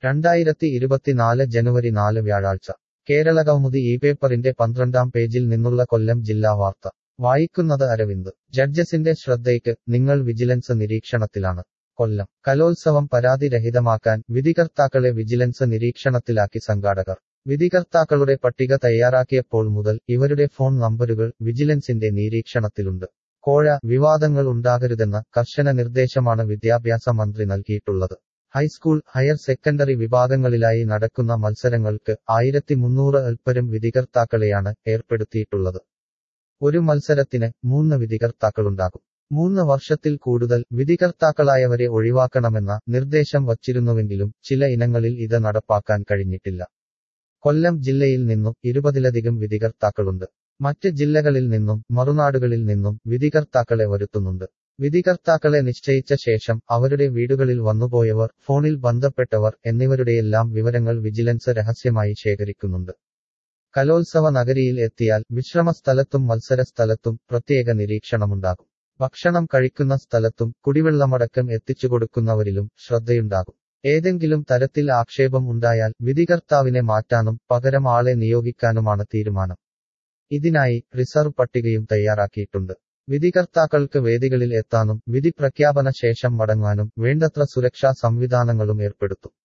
രണ്ടായിരത്തി ഇരുപത്തിനാല് ജനുവരി നാല് വ്യാഴാഴ്ച കേരള കൗമുദി ഈ പേപ്പറിന്റെ പന്ത്രണ്ടാം പേജിൽ നിന്നുള്ള കൊല്ലം ജില്ലാ വാർത്ത വായിക്കുന്നത് അരവിന്ദ് ജഡ്ജസിന്റെ ശ്രദ്ധയ്ക്ക് നിങ്ങൾ വിജിലൻസ് നിരീക്ഷണത്തിലാണ് കൊല്ലം കലോത്സവം പരാതി രഹിതമാക്കാൻ വിധികർത്താക്കളെ വിജിലൻസ് നിരീക്ഷണത്തിലാക്കി സംഘാടകർ വിധികർത്താക്കളുടെ പട്ടിക തയ്യാറാക്കിയപ്പോൾ മുതൽ ഇവരുടെ ഫോൺ നമ്പരുകൾ വിജിലൻസിന്റെ നിരീക്ഷണത്തിലുണ്ട് കോഴ വിവാദങ്ങൾ ഉണ്ടാകരുതെന്ന കർശന നിർദ്ദേശമാണ് വിദ്യാഭ്യാസ മന്ത്രി നൽകിയിട്ടുള്ളത് ഹൈസ്കൂൾ ഹയർ സെക്കൻഡറി വിഭാഗങ്ങളിലായി നടക്കുന്ന മത്സരങ്ങൾക്ക് ആയിരത്തി മുന്നൂറ് അൽപ്പരും വിധികർത്താക്കളെയാണ് ഏർപ്പെടുത്തിയിട്ടുള്ളത് ഒരു മത്സരത്തിന് മൂന്ന് വിധികർത്താക്കളുണ്ടാകും മൂന്ന് വർഷത്തിൽ കൂടുതൽ വിധികർത്താക്കളായവരെ ഒഴിവാക്കണമെന്ന നിർദ്ദേശം വച്ചിരുന്നുവെങ്കിലും ചില ഇനങ്ങളിൽ ഇത് നടപ്പാക്കാൻ കഴിഞ്ഞിട്ടില്ല കൊല്ലം ജില്ലയിൽ നിന്നും ഇരുപതിലധികം വിധികർത്താക്കളുണ്ട് മറ്റ് ജില്ലകളിൽ നിന്നും മറുനാടുകളിൽ നിന്നും വിധികർത്താക്കളെ വരുത്തുന്നുണ്ട് വിധികർത്താക്കളെ നിശ്ചയിച്ച ശേഷം അവരുടെ വീടുകളിൽ വന്നുപോയവർ ഫോണിൽ ബന്ധപ്പെട്ടവർ എന്നിവരുടെയെല്ലാം വിവരങ്ങൾ വിജിലൻസ് രഹസ്യമായി ശേഖരിക്കുന്നുണ്ട് കലോത്സവ നഗരിയിൽ എത്തിയാൽ വിശ്രമസ്ഥലത്തും മത്സരസ്ഥലത്തും പ്രത്യേക നിരീക്ഷണമുണ്ടാകും ഭക്ഷണം കഴിക്കുന്ന സ്ഥലത്തും കുടിവെള്ളമടക്കം എത്തിച്ചുകൊടുക്കുന്നവരിലും ശ്രദ്ധയുണ്ടാകും ഏതെങ്കിലും തരത്തിൽ ആക്ഷേപം ഉണ്ടായാൽ വിധികർത്താവിനെ മാറ്റാനും പകരം ആളെ നിയോഗിക്കാനുമാണ് തീരുമാനം ഇതിനായി റിസർവ് പട്ടികയും തയ്യാറാക്കിയിട്ടുണ്ട് വിധികർത്താക്കൾക്ക് വേദികളിൽ എത്താനും വിധി പ്രഖ്യാപന ശേഷം മടങ്ങാനും വേണ്ടത്ര സുരക്ഷാ സംവിധാനങ്ങളും ഏർപ്പെടുത്തും